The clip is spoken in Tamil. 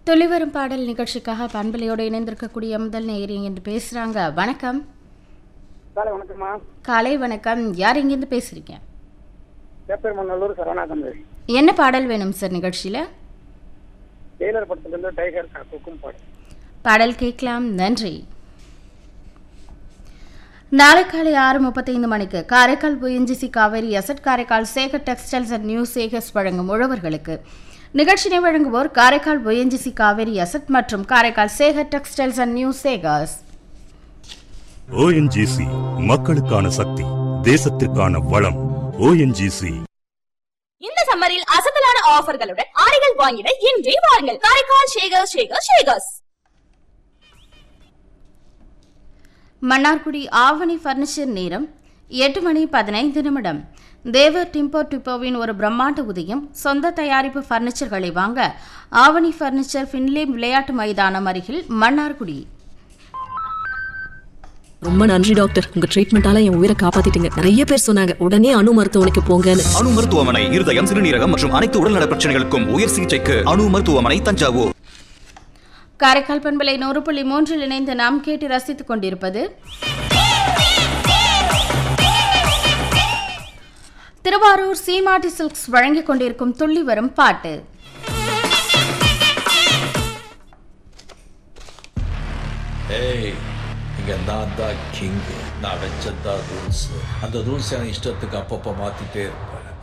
துளிவரும் பாடல் நிகழ்ச்சிக்காக பண்பலையோடு இணைந்திருக்கக்கூடிய முதல் நேயரி என்று பேசுறாங்க வணக்கம் காலை வணக்கம்மா காலை வணக்கம் யார் இங்கேருந்து பேசுறீங்க பேப்பெருமநல்லூர் சரவணாகந்தை என்ன பாடல் வேணும் சார் நிகழ்ச்சியில டெய்லர் படத்துலேருந்து டைகர் குக்கும் பாடு பாடல் கேட்கலாம் நன்றி நாளை காலை ஆறு முப்பத்தைந்து மணிக்கு காரைக்கால் புயஞ்சிசி காவேரி அசட் Karaikal Sekar textiles and new Sekar's வழங்கும் உழவர்களுக்கு நிகழ்ச்சினை வழங்குவோர் காரைக்கால் புயஞ்சிசி காவேரி அசட் மற்றும் Karaikal Sekar textiles and new Sekar's ONGC மக்களுக்கான சக்தி தேசத்திற்கான வளம் ஓஎன்ஜிசி இந்த சம்மரில் அசத்தலான ஆஃபர்களுடன் ஆடைகள் வாங்கிட இன்றே வாருங்கள் காரைக்கால் ஷேகர் ஷேகர் ஷேகர்ஸ் மன்னார்குடி ஆவணி ஃபர்னிச்சர் நேரம் எட்டு மணி பதினைந்து நிமிடம் தேவர் டிம்போ டிப்போவின் ஒரு பிரம்மாண்ட உதயம் சொந்த தயாரிப்பு ஃபர்னிச்சர்களை வாங்க ஆவணி ஃபர்னிச்சர் ஃபின்லே விளையாட்டு மைதானம் அருகில் மன்னார்குடி ரொம்ப நன்றி டாக்டர் உங்க ட்ரீட்மெண்டால என் உயிரை காப்பாத்திட்டீங்க நிறைய பேர் சொன்னாங்க உடனே அணு மருத்துவமனைக்கு போங்கன்னு அணு மருத்துவமனை இருதயம் சிறுநீரகம் மற்றும் அனைத்து உடல்நல பிரச்சனைகளுக்கும் உயர் சிகிச்சைக்கு அணு மருத்துவமனை தஞ்சாவூர் காரைக்கால் பண்பலை நூறு புள்ளி மூன்றில் இணைந்து நாம் கேட்டு ரசித்துக் கொண்டிருப்பது திருவாரூர் சீமாட்டி சில்க்ஸ் வழங்கிக் கொண்டிருக்கும் துள்ளி வரும் பாட்டு ஏய் இங்க நான் தான் கிங் நான் வச்சதான் ரூல்ஸ் அந்த ரூல்ஸ் என் இஷ்டத்துக்கு அப்பப்போ மாத்திட்டே இருப்பேன்